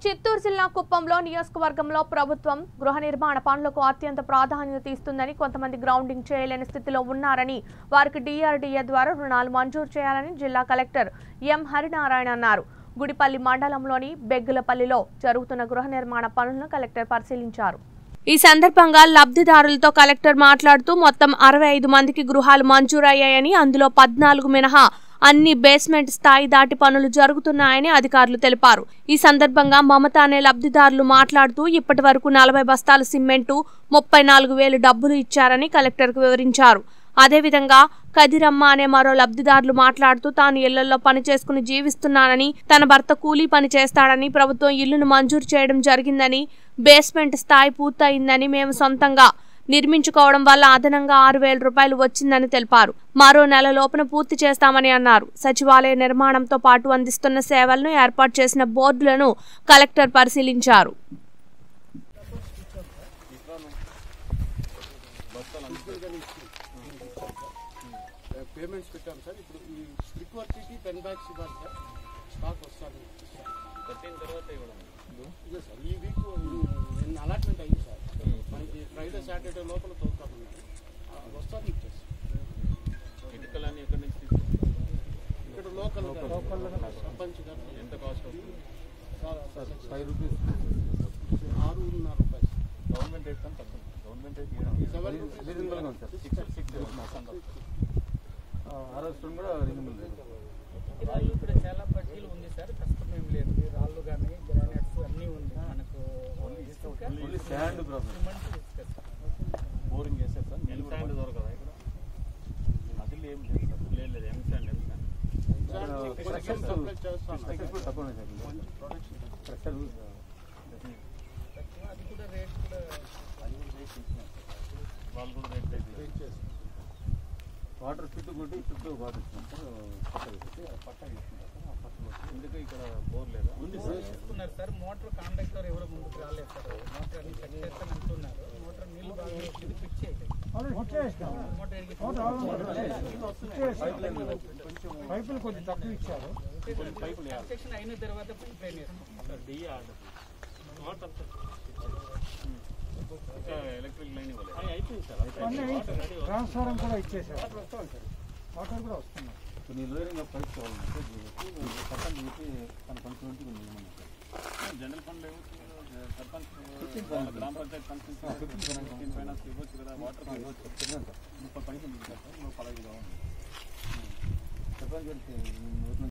చిత్తూరు జిల్లా కుప్పంలో నియోజకవర్గంలో ప్రభుత్వం గృహ నిర్మాణ పనులకు అత్యంత ప్రాధాన్యత ఇస్తుందని కొంతమంది గ్రౌండింగ్ చేయలేని స్థితిలో ఉన్నారని వారికి డిఆర్డీఏ ద్వారా రుణాలు మంజూరు చేయాలని జిల్లా కలెక్టర్ ఎం హరినారాయణ అన్నారు గుడిపల్లి మండలంలోని బెగ్గులపల్లిలో జరుగుతున్న గృహ నిర్మాణ పనులను కలెక్టర్ పరిశీలించారు ఈ సందర్భంగా లబ్ధిదారులతో కలెక్టర్ మాట్లాడుతూ మొత్తం అరవై ఐదు మందికి గృహాలు మంజూరయ్యాయని అందులో పద్నాలుగు మినహా అన్ని బేస్మెంట్ స్థాయి దాటి పనులు జరుగుతున్నాయని అధికారులు తెలిపారు ఈ సందర్భంగా మమత అనే లబ్ధిదారులు మాట్లాడుతూ ఇప్పటి వరకు నలభై బస్తాల సిమెంటు ముప్పై నాలుగు వేలు డబ్బులు ఇచ్చారని కలెక్టర్కు వివరించారు అదేవిధంగా కదిరమ్మ అనే మరో లబ్ధిదారులు మాట్లాడుతూ తాను ఇళ్లలో పని చేసుకుని జీవిస్తున్నానని తన భర్త కూలీ పని చేస్తాడని ప్రభుత్వం ఇల్లును మంజూరు చేయడం జరిగిందని బేస్మెంట్ స్థాయి పూర్తయిందని మేము సొంతంగా నిర్మించుకోవడం వల్ల అదనంగా ఆరు వేల రూపాయలు వచ్చిందని తెలిపారు మరో నెల లోపున పూర్తి చేస్తామని అన్నారు సచివాలయ నిర్మాణంతో పాటు అందిస్తున్న సేవలను ఏర్పాటు చేసిన బోర్డులను కలెక్టర్ పరిశీలించారు పేమెంట్స్ పెట్టాం సార్ ఇప్పుడు ఈ స్ట్రిక్ వర్క్కి టెన్ బ్యాగ్స్ ఇవ్వాలి సార్ స్టాక్ వస్తుంది కట్టిన తర్వాత ఇవ్వడం ఇదే సార్ ఈ వీక్ నిన్న అలాట్మెంట్ అయింది సార్ మనకి ఫ్రైడే సాటర్డే లోపల తోస్తామన్నారు వస్తుంది ఇచ్చేసి ఇటుకలన్నీ ఎక్కడి నుంచి తీసుకుంటారు ఇక్కడ లోకల్ లోకల్ సర్పంచ్ గారు ఎంత కాస్ట్ వస్తుంది సార్ ఫైవ్ రూపీస్ ఆరున్నర రూపాయలు గవర్నమెంట్ రేట్ కన్నా తక్కువ గవర్నమెంట్ రేట్ సెవెన్ రూపీస్ రీజనబుల్గా ఉంది సార్ సిక్స్ సిక్స్ ఆరోగ్యం కూడా రీజనబుల్ రేట్ రాళ్ళు ఇక్కడ చాలా పట్టీలు ఉంది సార్ కష్టం ఏం లేదు ఈ రాళ్ళు కానీ గ్రానైట్స్ అన్నీ ఉంది మనకు ఇసుక, ఓన్లీ శాండ్ ప్రాబ్లం సిమెంట్ ఇసుక సార్. బోరింగ్ చేస్తారు సార్ ఎం శాండ్ దొరకదా ఇక్కడ నదిలో ఏం లేదు సార్ లేదు లేదు ఎం శాండ్ ఎం శాండ్ కొంచెం సప్లై చేస్తాను ప్రెషర్ కూడా తక్కువ సార్ కొంచెం ప్రొడక్షన్ ప్రెషర్ తక్కువ, అది కూడా రేట్ కూడా వాళ్ళు కూడా రేట్ అయితే వెయిట్ చేస్తాను వాటర్ చుట్టూ కొట్టి చుట్టూ వాటర్ ఇస్తున్నాం సార్ పట్ట పెట్టి పట్టా తీసుకుంటారు సార్ ఆ పట్టా వచ్చి ఎందుకు ఇక్కడ బోర్ లేదా ఉంది సార్ చేసుకున్నారు సార్ మోటార్ కాంట్రాక్టర్ ఎవరు ముందుకు రాలేదు సార్ మోటార్ అన్ని సెట్ చేస్తాను అంటున్నారు మోటార్ నీళ్ళు బాగా ఇది ఫిక్స్ చేయాలి మోటార్ ఎరిగి పైపులు కొంచెం తక్కువ ఇచ్చారు పైపులు వేయాలి కన్స్ట్రక్షన్ అయిన తర్వాత పైప్ లైన్ వేస్తాం సార్ డి ఆర్డర్ వాటర్ ఇంకా ఎలక్ట్రిక్ లైన్ ఇవ్వలేదు అయిపోయింది సార్ అన్నీ ట్రాన్స్ఫారం కూడా ఇచ్చేసారు వాటర్ కూడా వస్తున్నాయి కొన్ని లోయరింగ్ పైప్ కావాలంటే పక్కన చెప్పి తన కనుక్కుంటే కొన్ని ఇవ్వమన్నారు జనరల్ ఫండ్ సర్పంచ్ వాళ్ళ గ్రామ పంచాయతీ ఫిఫ్టీన్ ఫైనాన్స్ ఇవ్వచ్చు కదా వాటర్ ఇవ్వచ్చు చెప్పాను సార్ ముప్పై పైసలు ఇస్తారు సార్ నువ్వు పదహైదు కావాలి చెప్పండి